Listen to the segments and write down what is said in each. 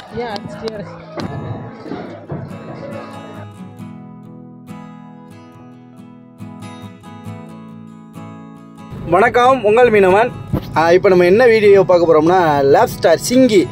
ஏன் அடிச்சிட்டே இருக்கு வணக்கம் உங்கள் மீனவன் இப்போ நம்ம என்ன வீடியோ பார்க்க போகிறோம்னா லேப் ஸ்டார் சிங்கி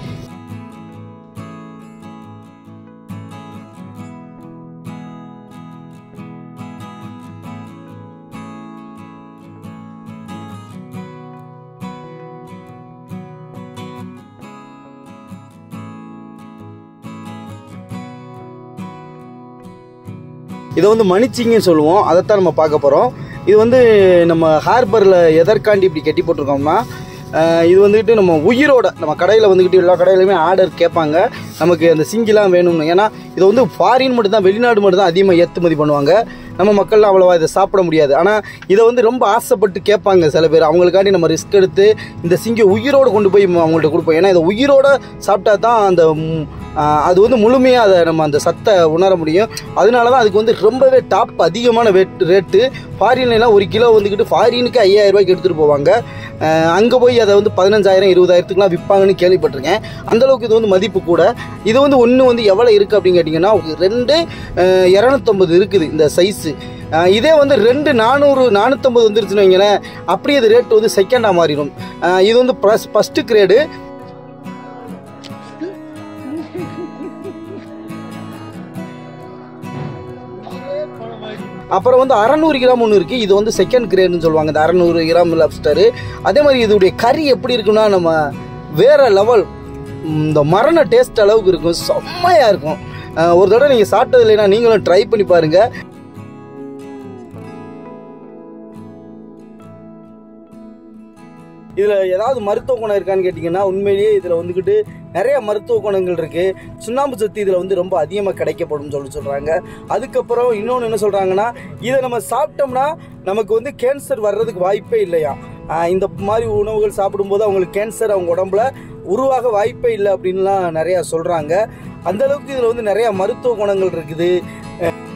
இதை வந்து மணிச்சிங்கன்னு சொல்லுவோம் அதைத்தான் நம்ம பார்க்க போகிறோம் இது வந்து நம்ம ஹார்பரில் எதற்காண்டி இப்படி கட்டி போட்டிருக்கோம்னா அஹ், இது வந்துக்கிட்டு நம்ம உயிரோட நம்ம கடையில் வந்துக்கிட்டு எல்லா கடையிலுமே ஆர்டர் கேட்பாங்க நமக்கு அந்த சிங்கிலாம் வேணும்னு ஏன்னா இது வந்து ஃபாரின் மட்டும் தான் வெளிநாடு மட்டும் தான் அதிகமாக ஏற்றுமதி பண்ணுவாங்க நம்ம மக்கள்லாம் அவ்வளோவா இதை சாப்பிட முடியாது ஆனால் இதை வந்து ரொம்ப ஆசைப்பட்டு கேட்பாங்க சில பேர் அவங்களுக்காண்டி நம்ம ரிஸ்க் எடுத்து இந்த சிங்கி உயிரோடு கொண்டு போய் ம- அவங்கள்ட்ட கொடுப்போம் ஏன்னா இதை உயிரோட சாப்பிட்டா தான் அந்த ம், ஆ, அது வந்து முழுமையாக அதை நம்ம அந்த சத்தை உணர முடியும் அதனால தான் அதுக்கு வந்து ரொம்பவே டாப் அதிகமான வெட் ரேட்டு ஃபாரின்லாம் ஒரு கிலோ வந்துக்கிட்டு ஃபாரினுக்கு ஐயாயிரம் ரூபாய்க்கு எடுத்துகிட்டு போவாங்க அங்கே போய் அதை வந்து பதினஞ்சாயிரம் இருபதாயிரத்துக்குலாம் விற்பாங்கன்னு கேள்விப்பட்டிருக்கேன் அந்தளவுக்கு இது வந்து மதிப்பு கூட இது வந்து ஒன்று வந்து எவ்வளோ இருக்குது அப்படின்னு கேட்டிங்கன்னா ரெண்டு இரநூத்தம்பது இருக்குது இந்த சைஸு இதே வந்து ரெண்டு நானூறு நானூற்றம்பது வந்துருச்சுன்னு வைங்களேன் அப்படியே அது ரேட் வந்து செகண்டாக மாறிடும் அஹ் இது வந்து ப்ளஸ் ஃபஸ்ட்டு கிரேடு அப்புறம் வந்து அறநூறு கிராம் ஒன்று இருக்குது இது வந்து செகண்ட் கிரேடுன்னு சொல்லுவாங்க இந்த அறநூறு கிராம் லப்ஸ்டரு அதே மாதிரி இதோடைய கறி எப்படி இருக்குன்னா நம்ம வேற லெவல் இந்த மரண டேஸ்ட் அளவுக்கு இருக்கும் செம்மையாக இருக்கும் அஹ் ஒரு தடவை நீங்கள் சாப்பிட்டது இல்லைன்னா நீங்களும் ட்ரை பண்ணி பாருங்கள் இதில் ஏதாவது மருத்துவ குணம் இருக்கான்னு கேட்டிங்கன்னா உண்மையிலேயே இதில் வந்துக்கிட்டு நிறைய மருத்துவ குணங்கள் இருக்குது சுண்ணாம்பு சத்து இதில் வந்து ரொம்ப அதிகமாக கிடைக்கப்படும் சொல்லி சொல்கிறாங்க அதுக்கப்புறம் இன்னொன்று என்ன சொல்கிறாங்கன்னா இதை நம்ம சாப்பிட்டோம்னா நமக்கு வந்து கேன்சர் வர்றதுக்கு வாய்ப்பே இல்லையா ஆஹ் இந்த மாதிரி உணவுகள் சாப்பிடும்போது அவங்களுக்கு கேன்சர் அவங்க உடம்புல உருவாக வாய்ப்பே இல்லை அப்படின்லாம் நிறையா சொல்கிறாங்க அந்தளவுக்கு இதில் வந்து நிறையா மருத்துவ குணங்கள் இருக்குது